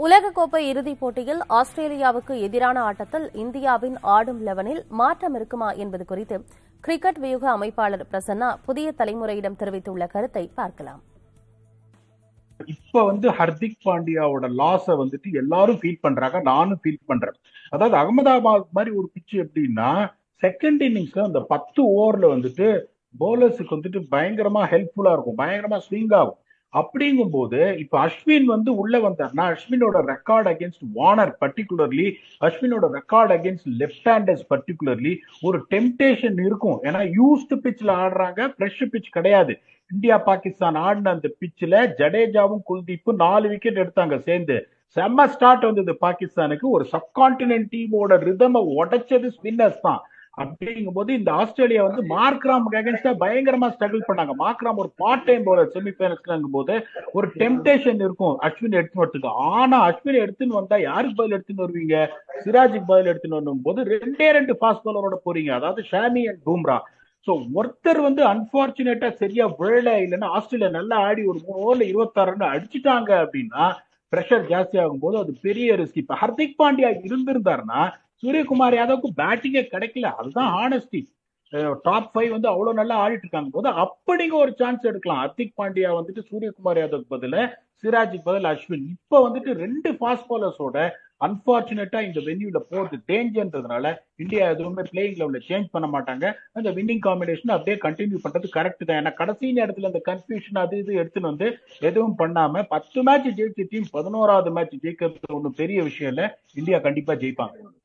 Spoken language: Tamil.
உலகக்கோப்பை இறுதிப் போட்டியில் ஆஸ்திரேலியாவுக்கு எதிரான ஆட்டத்தில் இந்தியாவின் ஆடும் லெவனில் மாற்றம் இருக்குமா என்பது குறித்து கிரிக்கெட் வியூக அமைப்பாளர் பிரசன்னா புதிய தலைமுறையிடம் தெரிவித்துள்ள கருத்தை பார்க்கலாம் இப்ப வந்து ஹர்திக் பாண்டியாவோட லாஸ வந்துட்டு எல்லாரும் ஃபீல் பண்றாங்க நானும் ஃபீல் பண்றேன் அதாவது அகமதாபாத் மாதிரி ஒரு பிச்சு எப்படின்னா செகண்ட் இன்னிங்ஸ்ல அந்த பத்து ஓவர்ல வந்துட்டு பவுலர்ஸுக்கு வந்துட்டு பயங்கரமா ஹெல்ப்ஃபுல்லா இருக்கும் பயங்கரமா ஸ்விங் ஆகும் அப்படிங்கும் போது இப்ப அஸ்வின் வந்து உள்ள வந்தார்னா அஸ்வினோட ரெக்கார்ட் அகேன்ஸ்ட் வார்னர் பர்டிகுலர்லி அஸ்வினோட record against left handers particularly ஒரு டெம்டேஷன் இருக்கும் ஏன்னா யூஸ்டு பிச்சில் ஆடுறாங்க ஃப்ரெஷ் பிச் கிடையாது இந்தியா பாகிஸ்தான் ஆடின அந்த பிச்சில் ஜடேஜாவும் குல்தீப்பும் நாலு விக்கெட் எடுத்தாங்க சேர்ந்து செம்ம ஸ்டார்ட் வந்தது பாகிஸ்தானுக்கு ஒரு சப்கான்டினென்ட் டீமோட ரிதமை உடைச்சது ஸ்பின்னர்ஸ் தான் அப்படிங்கும் போது இந்த ஆஸ்திரேலியா வந்து மார்க்ராம் அகேன்ஸ்டா பயங்கரமா ஸ்ட்ரகிள் பண்ணாங்க மார்க்ராம் ஒரு பார்ட் டைம் போல செமிஃபைனல்ஸ்லங்கும் போது ஒரு டெம்டேஷன் இருக்கும் அஸ்வின் எடுத்துன்னு வரதுக்கு ஆனா அஸ்வின் எடுத்துன்னு வந்தா யாருக்கு பதில் எடுத்துன்னு வருவீங்க சிராஜுக்கு பதில் எடுத்துன்னு வரும் போது ரெண்டே ரெண்டு ஃபாஸ்ட் பாலரோட போறீங்க அதாவது ஷாமி அண்ட் பூம்ரா சோ ஒருத்தர் வந்து அன்பார்ச்சுனேட்டா சரியா விழல இல்லைன்னா ஆஸ்திரேலியா நல்லா ஆடி ஒரு மூணு ஓவர்ல இருபத்தாறு ரன் அடிச்சுட்டாங்க அப்படின்னா ப்ரெஷர் ஜாஸ்தி ஆகும் போது அது பெரிய ரிஸ்க் இப்ப ஹர்திக் பாண்டியா இருந்திருந்தாருன்னா சூரியகுமார் யாதவுக்கு பேட்டிங்கே கிடைக்கல அதுதான் ஹானஸ்டி டாப் ஃபைவ் வந்து அவ்வளவு நல்லா ஆடிட்டு இருக்காங்க போது அப்படிங்க ஒரு சான்ஸ் எடுக்கலாம் ஹர்திக் பாண்டியா வந்துட்டு சூரியகுமார் யாதவுக்கு பதில சிராஜுக்கு பதில் அஸ்வின் இப்ப வந்துட்டு ரெண்டு ஃபாஸ்ட் பாலர்ஸோட அன்பார்ச்சுனேட்டா இந்த வென்யூல போறது டேஞ்சர்ன்றதுனால இந்தியா எதுவுமே பிளேயிங் லெவல்ல சேஞ்ச் பண்ண மாட்டாங்க அந்த வின்னிங் காம்பினேஷன் அப்படியே கண்டினியூ பண்றது கரெக்ட் தான் ஏன்னா கடைசி நேரத்துல அந்த கன்ஃபியூஷன் அது இது எடுத்துன்னு வந்து எதுவும் பண்ணாம பத்து மேட்ச் ஜெயிச்ச டீம் பதினோராவது மேட்ச் ஜெயிக்கிறது ஒன்றும் பெரிய விஷயம் இல்ல இந்தியா கண்டிப்பா ஜெயிப்பாங்க